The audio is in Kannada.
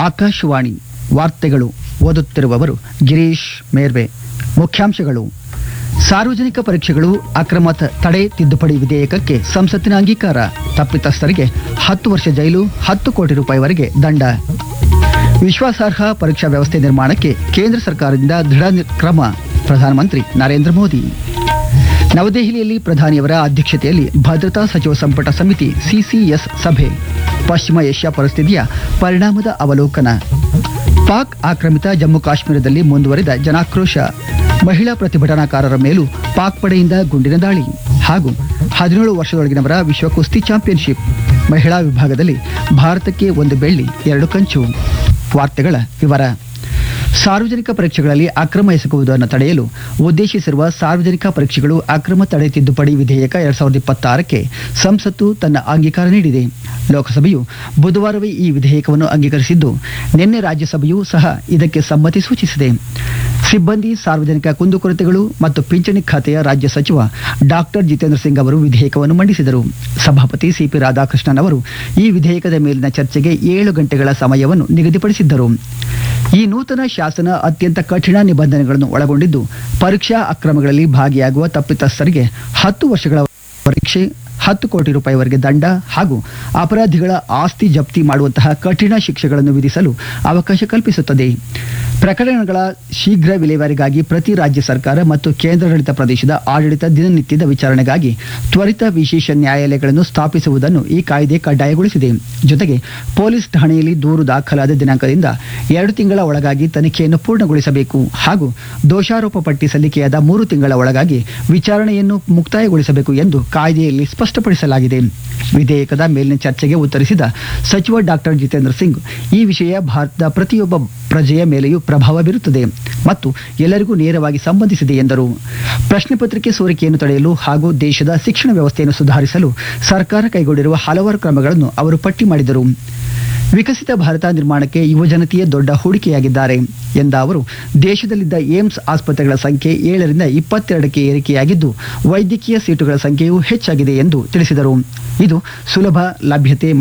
ಆಕಾಶವಾಣಿ ವಾರ್ತೆಗಳು ಓದುತ್ತಿರುವವರು ಗಿರೀಶ್ ಮೇರ್ವೆ ಮುಖ್ಯಾಂಶಗಳು ಸಾರ್ವಜನಿಕ ಪರೀಕ್ಷೆಗಳು ಅಕ್ರಮ ತ- ತಡೆ ತಿದ್ದುಪಡಿ ವಿಧೇಯಕಕ್ಕೆ ಸಂಸತ್ತಿನ ಅಂಗೀಕಾರ ತಪ್ಪಿತಸ್ಥರಿಗೆ ಹತ್ತು ವರ್ಷ ಜೈಲು ಹತ್ತು ಕೋಟಿ ರೂಪಾಯಿವರೆಗೆ ದಂಡ ವಿಶ್ವಾಸಾರ್ಹ ಪರೀಕ್ಷಾ ವ್ಯವಸ್ಥೆ ನಿರ್ಮಾಣಕ್ಕೆ ಕೇಂದ್ರ ಸರ್ಕಾರದಿಂದ ದೃಢ ನಿ- ಕ್ರಮ ಪ್ರಧಾನಮಂತ್ರಿ ನರೇಂದ್ರ ಮೋದಿ ನವದೆಹಲಿಯಲ್ಲಿ ಪ್ರಧಾನಿಯವರ ಅಧ್ಯಕ್ಷತೆಯಲ್ಲಿ ಭದ್ರತಾ ಸಚಿವ ಸಂಪುಟ ಸಮಿತಿ ಸಿಸಿಎಸ್ ಸಭೆ ಪಶ್ಚಿಮ ಏಷ್ಯಾ ಪರಿಸ್ಥಿತಿಯ ಪರಿಣಾಮದ ಅವಲೋಕನ ಪಾಕ್ ಆಕ್ರಮಿತ ಜಮ್ಮು ಕಾಶ್ಮೀರದಲ್ಲಿ ಮುಂದುವರಿದ ಜನಾಕ್ರೋಶ ಮಹಿಳಾ ಪ್ರತಿಭಟನಾಕಾರರ ಮೇಲೂ ಪಾಕ್ ಪಡೆಯಿಂದ ಗುಂಡಿನ ದಾಳಿ ಹಾಗೂ ಹದಿನೇಳು ವರ್ಷದೊಳಗಿನವರ ವಿಶ್ವ ಕುಸ್ತಿ ಚಾಂಪಿಯನ್ಶಿಪ್ ಮಹಿಳಾ ವಿಭಾಗದಲ್ಲಿ ಭಾರತಕ್ಕೆ ಒಂದು ಬೆಳ್ಳಿ ಎರಡು ಕಂಚು ವಾರ್ತೆಗಳ ವಿವರ ಸಾರ್ವಜನಿಕ ಪರೀಕ್ಷೆಗಳಲ್ಲಿ ಅಕ್ರಮ ಎಸಗುವುದನ್ನು ತಡೆಯಲು ಉದ್ದೇಶಿಸಿರುವ ಸಾರ್ವಜನಿಕ ಪರೀಕ್ಷೆಗಳು ಅಕ್ರಮ ತಡೆ ತಿದ್ದುಪಡಿ ವಿಧೇಯಕ ಎರಡ್ ಸಾವಿರದ ಇಪ್ಪತ್ತಾರಕ್ಕೆ ಸಂಸತ್ತು ತನ್ನ ಅಂಗೀಕಾರ ನೀಡಿದೆ ಲೋಕಸಭೆಯು ಬುಧವಾರವೇ ಈ ವಿಧೇಯಕವನ್ನು ಅಂಗೀಕರಿಸಿದ್ದು ನಿನ್ನೆ ರಾಜ್ಯಸಭೆಯೂ ಸಹ ಇದಕ್ಕೆ ಸಮ್ಮತಿ ಸೂಚಿಸಿದೆ ಸಿಬ್ಬಂದಿ ಸಾರ್ವಜನಿಕ ಕುಂದುಕೊರತೆಗಳು ಮತ್ತು ಪಿಂಚಣಿ ಖಾತೆಯ ರಾಜ್ಯ ಸಚಿವ ಡಾಕ್ಟರ್ ಜಿತೇಂದ್ರ ಸಿಂಗ್ ಅವರು ವಿಧೇಯಕವನ್ನು ಮಂಡಿಸಿದರು ಸಭಾಪತಿ ಸಿಪಿ ರಾಧಾಕೃಷ್ಣನ್ ಅವರು ಈ ವಿಧೇಯಕದ ಮೇಲಿನ ಚರ್ಚೆಗೆ ಏಳು ಗಂಟೆಗಳ ಸಮಯವನ್ನು ನಿಗದಿಪಡಿಸಿದ್ದರು ಈ ನೂತನ ಶಾಸನ ಅತ್ಯಂತ ಕಠಿಣ ನಿಬಂಧನೆಗಳನ್ನು ಒಳಗೊಂಡಿದ್ದು ಪರೀಕ್ಷಾ ಅಕ್ರಮಗಳಲ್ಲಿ ಭಾಗಿಯಾಗುವ ತಪ್ಪಿತಸ್ಥರಿಗೆ ಹತ್ತು ವರ್ಷಗಳ ಪರೀಕ್ಷೆ ಹತ್ತು ಕೋಟಿ ರೂಪಾಯಿವರೆಗೆ ದಂಡ ಹಾಗೂ ಅಪರಾಧಿಗಳ ಆಸ್ತಿ ಜಪ್ತಿ ಮಾಡುವಂತಹ ಕಠಿಣ ಶಿಕ್ಷೆಗಳನ್ನು ವಿಧಿಸಲು ಅವಕಾಶ ಕಲ್ಪಿಸುತ್ತದೆ ಪ್ರಕರಣಗಳ ಶೀಘ್ರ ವಿಲೇವಾರಿಗಾಗಿ ಪ್ರತಿ ರಾಜ್ಯ ಸರ್ಕಾರ ಮತ್ತು ಕೇಂದ್ರಾಡಳಿತ ಪ್ರದೇಶದ ಆಡಳಿತ ದಿನನಿತ್ಯದ ವಿಚಾರಣೆಗಾಗಿ ತ್ವರಿತ ವಿಶೇಷ ನ್ಯಾಯಾಲಯಗಳನ್ನು ಸ್ಥಾಪಿಸುವುದನ್ನು ಈ ಕಾಯ್ದೆ ಕಡ್ಡಾಯಗೊಳಿಸಿದೆ ಜೊತೆಗೆ ಪೊಲೀಸ್ ಠಾಣೆಯಲ್ಲಿ ದೂರು ದಾಖಲಾದ ದಿನಾಂಕದಿಂದ ಎರಡು ತಿಂಗಳ ಒಳಗಾಗಿ ತನಿಖೆಯನ್ನು ಪೂರ್ಣಗೊಳಿಸಬೇಕು ಹಾಗೂ ದೋಷಾರೋಪ ಪಟ್ಟಿ ಸಲ್ಲಿಕೆಯಾದ ಮೂರು ತಿಂಗಳ ಒಳಗಾಗಿ ವಿಚಾರಣೆಯನ್ನು ಮುಕ್ತಾಯಗೊಳಿಸಬೇಕು ಎಂದು ಕಾಯ್ದೆಯಲ್ಲಿ ಸ್ಪಷ್ಟಪಡಿಸಲಾಗಿದೆ ವಿಧೇಯಕದ ಮೇಲಿನ ಚರ್ಚೆಗೆ ಉತ್ತರಿಸಿದ ಸಚಿವ ಡಾಕ್ಟರ್ ಜಿತೇಂದ್ರ ಸಿಂಗ್ ಈ ವಿಷಯ ಭಾರತದ ಪ್ರತಿಯೊಬ್ಬ ಪ್ರಜೆಯ ಮೇಲೆಯೂ ಪ್ರಭಾವ ಬೀರುತ್ತದೆ ಮತ್ತು ಎಲ್ಲರಿಗೂ ನೇರವಾಗಿ ಸಂಬಂಧಿಸಿದೆ ಎಂದರು ಪ್ರಶ್ನೆ ಪತ್ರಿಕೆ ಸೋರಿಕೆಯನ್ನು ತಡೆಯಲು ಹಾಗೂ ದೇಶದ ಶಿಕ್ಷಣ ವ್ಯವಸ್ಥೆಯನ್ನು ಸುಧಾರಿಸಲು ಸರ್ಕಾರ ಕೈಗೊಂಡಿರುವ ಹಲವಾರು ಕ್ರಮಗಳನ್ನು ಅವರು ಪಟ್ಟಿ ಮಾಡಿದರು ವಿಕಸಿತ ಭಾರತ ನಿರ್ಮಾಣಕ್ಕೆ ಯುವಜನತೆಯೇ ದೊಡ್ಡ ಹೂಡಿಕೆಯಾಗಿದ್ದಾರೆ ಎಂದ ಅವರು ದೇಶದಲ್ಲಿದ್ದ ಏಮ್ಸ್ ಆಸ್ಪತ್ರೆಗಳ ಸಂಖ್ಯೆ ಏಳರಿಂದ ಇಪ್ಪತ್ತೆರಡಕ್ಕೆ ಏರಿಕೆಯಾಗಿದ್ದು ವೈದ್ಯಕೀಯ ಸೀಟುಗಳ ಸಂಖ್ಯೆಯೂ ಹೆಚ್ಚಾಗಿದೆ ಎಂದು ತಿಳಿಸಿದರು ಇದು ಸುಲಭ ಲಭ್ಯತೆ